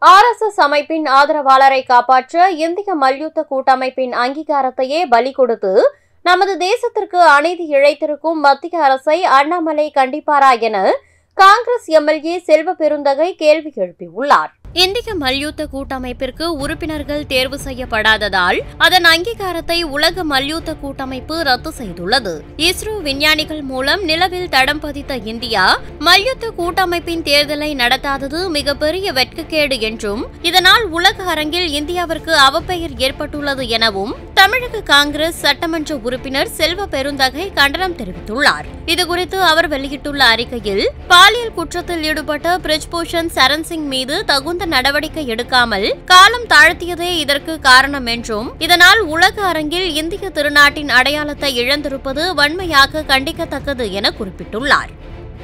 RSS அமைப்பின் ஆதரவாளரை காப்பாற்ற இந்திய மல்யுத்த கூட்டமைப்பின் அங்கீகாரத்தையே பலி கொடுத்து நமது தேசத்திற்கு அநீதி இழைத்திருக்கும் மத்திய அரசை அண்ணாமலை கண்டிப்பாரா என காங்கிரஸ் எம்எல்ஏ செல்வ பெருந்தகை கேள்வி எழுப்பியுள்ளார் இந்திய மல்யுத்த கூட்டமைப்பிற்கு உறுப்பினர்கள் தேர்வு செய்யப்படாததால் அதன் அங்கீகாரத்தை உலக மல்யுத்த கூட்டமைப்பு ரத்து செய்துள்ளது இஸ்ரோ விஞ்ஞானிகள் மூலம் நிலவில் தடம் பதித்த இந்தியா மல்யுத்த கூட்டமைப்பின் தேர்தலை நடத்தாதது மிகப்பெரிய வெட்கக்கேடு என்றும் இதனால் உலக அரங்கில் இந்தியாவிற்கு அவப்பெயர் ஏற்பட்டுள்ளது எனவும் தமிழக காங்கிரஸ் சட்டமன்ற உறுப்பினர் செல்வ பெருந்தகை கண்டனம் தெரிவித்துள்ளார் இதுகுறித்து அவர் வெளியிட்டுள்ள அறிக்கையில் பாலியல் குற்றத்தில் ஈடுபட்ட பிரிஜ்பூஷன் சரண் சிங் மீது தகுந்த நடவடிக்கை எடுக்காமல் காலம் தாழ்த்தியதே இதற்கு காரணம் என்றும் இதனால் உலக அரங்கில் இந்திய திருநாட்டின் அடையாளத்தை இழந்திருப்பது வன்மையாக கண்டிக்கத்தக்கது என குறிப்பிட்டுள்ளார்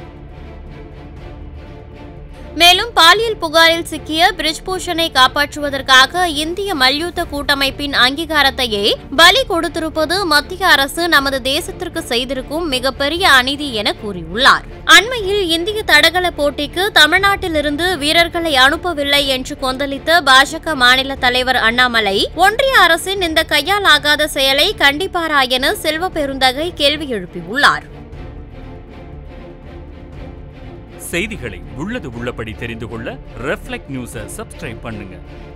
மேலும் பாலியல் புகாரில் சிக்கிய பிரிஜ்பூஷனை காப்பாற்றுவதற்காக இந்திய மல்யுத்த கூட்டமைப்பின் அங்கீகாரத்தையே பலி கொடுத்திருப்பது மத்திய அரசு நமது தேசத்திற்கு செய்திருக்கும் மிகப்பெரிய அநீதி என கூறியுள்ளார் அண்மையில் இந்திய தடகள போட்டிக்கு தமிழ்நாட்டிலிருந்து வீரர்களை அனுப்பவில்லை என்று கொந்தளித்த பாஜக மாநில தலைவர் அண்ணாமலை ஒன்றிய அரசின் இந்த கையாலாகாத செயலை கண்டிப்பாரா என செல்வ பெருந்தகை கேள்வி எழுப்பியுள்ளார் செய்திகளை உள்ளது உள்ளபடி தெரிந்து கொள்ள ரெஃப்ளெக்ட் நியூஸை சப்ஸ்கிரைப் பண்ணுங்க